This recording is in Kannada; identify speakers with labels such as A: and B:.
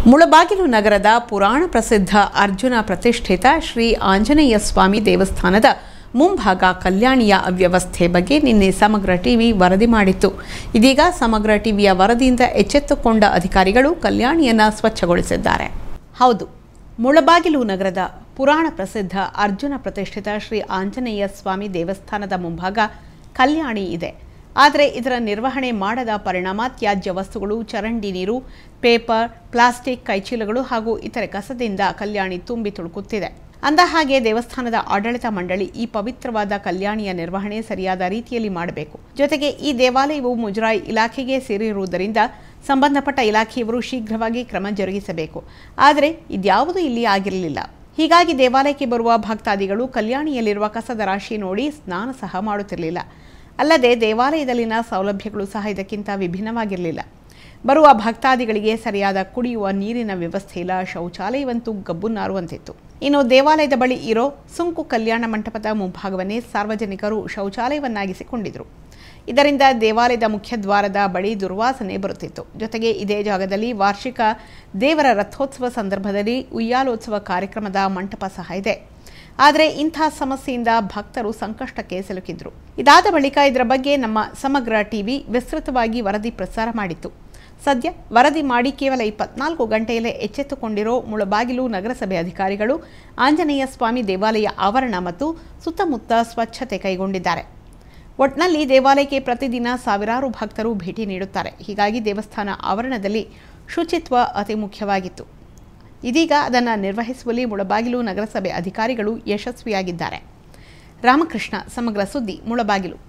A: ಮುಳಬಾಗಿಲು ನಗರದ ಪುರಾಣ ಪ್ರಸಿದ್ಧ ಅರ್ಜುನ ಪ್ರತಿಷ್ಠಿತ ಶ್ರೀ ಆಂಜನೇಯ ಸ್ವಾಮಿ ದೇವಸ್ಥಾನದ ಮುಂಭಾಗ ಕಲ್ಯಾಣಿಯ ಅವ್ಯವಸ್ಥೆ ಬಗ್ಗೆ ನಿನ್ನೆ ಸಮಗ್ರ ಟಿವಿ ವರದಿ ಮಾಡಿತ್ತು ಇದೀಗ ಸಮಗ್ರ ಟಿವಿಯ ವರದಿಯಿಂದ ಎಚ್ಚೆತ್ತುಕೊಂಡ ಅಧಿಕಾರಿಗಳು ಕಲ್ಯಾಣಿಯನ್ನ ಸ್ವಚ್ಛಗೊಳಿಸಿದ್ದಾರೆ ಹೌದು ಮುಳಬಾಗಿಲು ನಗರದ ಪುರಾಣ ಪ್ರಸಿದ್ಧ ಅರ್ಜುನ ಪ್ರತಿಷ್ಠಿತ ಶ್ರೀ ಆಂಜನೇಯ ಸ್ವಾಮಿ ದೇವಸ್ಥಾನದ ಮುಂಭಾಗ ಕಲ್ಯಾಣಿ ಇದೆ ಆದರೆ ಇದರ ನಿರ್ವಹಣೆ ಮಾಡದ ಪರಿಣಾಮ ತ್ಯಾಜ್ಯ ವಸ್ತುಗಳು ಚರಂಡಿ ನೀರು ಪೇಪರ್ ಪ್ಲಾಸ್ಟಿಕ್ ಕೈಚೀಲಗಳು ಹಾಗೂ ಇತರೆ ಕಸದಿಂದ ಕಲ್ಯಾಣಿ ತುಂಬಿ ತುಳುಕುತ್ತಿದೆ ಅಂದಹಾಗೆ ದೇವಸ್ಥಾನದ ಆಡಳಿತ ಮಂಡಳಿ ಈ ಪವಿತ್ರವಾದ ಕಲ್ಯಾಣಿಯ ನಿರ್ವಹಣೆ ಸರಿಯಾದ ರೀತಿಯಲ್ಲಿ ಮಾಡಬೇಕು ಜೊತೆಗೆ ಈ ದೇವಾಲಯವು ಮುಜರಾಯಿ ಇಲಾಖೆಗೆ ಸೇರಿರುವುದರಿಂದ ಸಂಬಂಧಪಟ್ಟ ಇಲಾಖೆಯವರು ಶೀಘ್ರವಾಗಿ ಕ್ರಮ ಜರುಗಿಸಬೇಕು ಆದರೆ ಇದ್ಯಾವುದೂ ಇಲ್ಲಿ ಆಗಿರಲಿಲ್ಲ ಹೀಗಾಗಿ ದೇವಾಲಯಕ್ಕೆ ಬರುವ ಭಕ್ತಾದಿಗಳು ಕಲ್ಯಾಣಿಯಲ್ಲಿರುವ ಕಸದ ರಾಶಿ ನೋಡಿ ಸ್ನಾನ ಸಹ ಮಾಡುತ್ತಿರಲಿಲ್ಲ ಅಲ್ಲದೆ ದೇವಾಲಯದಲ್ಲಿನ ಸೌಲಭ್ಯಗಳು ಸಹ ಇದಕ್ಕಿಂತ ವಿಭಿನ್ನವಾಗಿರಲಿಲ್ಲ ಬರುವ ಭಕ್ತಾದಿಗಳಿಗೆ ಸರಿಯಾದ ಕುಡಿಯುವ ನೀರಿನ ವ್ಯವಸ್ಥೆ ಇಲ್ಲ ಶೌಚಾಲಯವಂತೂ ಗಬ್ಬು ನಾರುವಂತಿತ್ತು ಇನ್ನು ದೇವಾಲಯದ ಬಳಿ ಇರೋ ಸುಂಕು ಕಲ್ಯಾಣ ಮಂಟಪದ ಮುಂಭಾಗವನ್ನೇ ಸಾರ್ವಜನಿಕರು ಶೌಚಾಲಯವನ್ನಾಗಿಸಿಕೊಂಡಿದ್ರು ಇದರಿಂದ ದೇವಾಲಯದ ಮುಖ್ಯದ್ವಾರದ ಬಳಿ ದುರ್ವಾಸನೆ ಬರುತ್ತಿತ್ತು ಜೊತೆಗೆ ಇದೇ ಜಾಗದಲ್ಲಿ ವಾರ್ಷಿಕ ದೇವರ ರಥೋತ್ಸವ ಸಂದರ್ಭದಲ್ಲಿ ಉಯ್ಯಾಲೋತ್ಸವ ಕಾರ್ಯಕ್ರಮದ ಮಂಟಪ ಸಹ ಇದೆ ಆದರೆ ಇಂಥ ಸಮಸ್ಯೆಯಿಂದ ಭಕ್ತರು ಸಂಕಷ್ಟಕ್ಕೆ ಸಿಲುಕಿದ್ರು ಇದಾದ ಬಳಿಕ ಇದರ ಬಗ್ಗೆ ನಮ್ಮ ಸಮಗ್ರ ಟಿವಿ ವಿಸ್ತೃತವಾಗಿ ವರದಿ ಪ್ರಸಾರ ಮಾಡಿತ್ತು ಸದ್ಯ ವರದಿ ಮಾಡಿ ಕೇವಲ ಇಪ್ಪತ್ನಾಲ್ಕು ಗಂಟೆಯಲ್ಲೇ ಎಚ್ಚೆತ್ತುಕೊಂಡಿರೋ ಮುಳಬಾಗಿಲು ನಗರಸಭೆ ಅಧಿಕಾರಿಗಳು ಆಂಜನೇಯ ಸ್ವಾಮಿ ದೇವಾಲಯ ಆವರಣ ಮತ್ತು ಸುತ್ತಮುತ್ತ ಸ್ವಚ್ಛತೆ ಕೈಗೊಂಡಿದ್ದಾರೆ ಒಟ್ನಲ್ಲಿ ದೇವಾಲಯಕ್ಕೆ ಪ್ರತಿದಿನ ಸಾವಿರಾರು ಭಕ್ತರು ಭೇಟಿ ನೀಡುತ್ತಾರೆ ಹೀಗಾಗಿ ದೇವಸ್ಥಾನ ಆವರಣದಲ್ಲಿ ಶುಚಿತ್ವ ಅತಿ ಮುಖ್ಯವಾಗಿತ್ತು ಇದೀಗ ಅದನ್ನು ನಿರ್ವಹಿಸುವಲ್ಲಿ ಮುಳಬಾಗಿಲು ನಗರಸಭೆ ಅಧಿಕಾರಿಗಳು ಯಶಸ್ವಿಯಾಗಿದ್ದಾರೆ ರಾಮಕೃಷ್ಣ ಸಮಗ್ರ ಸುದ್ದಿ ಮುಳಬಾಗಿಲು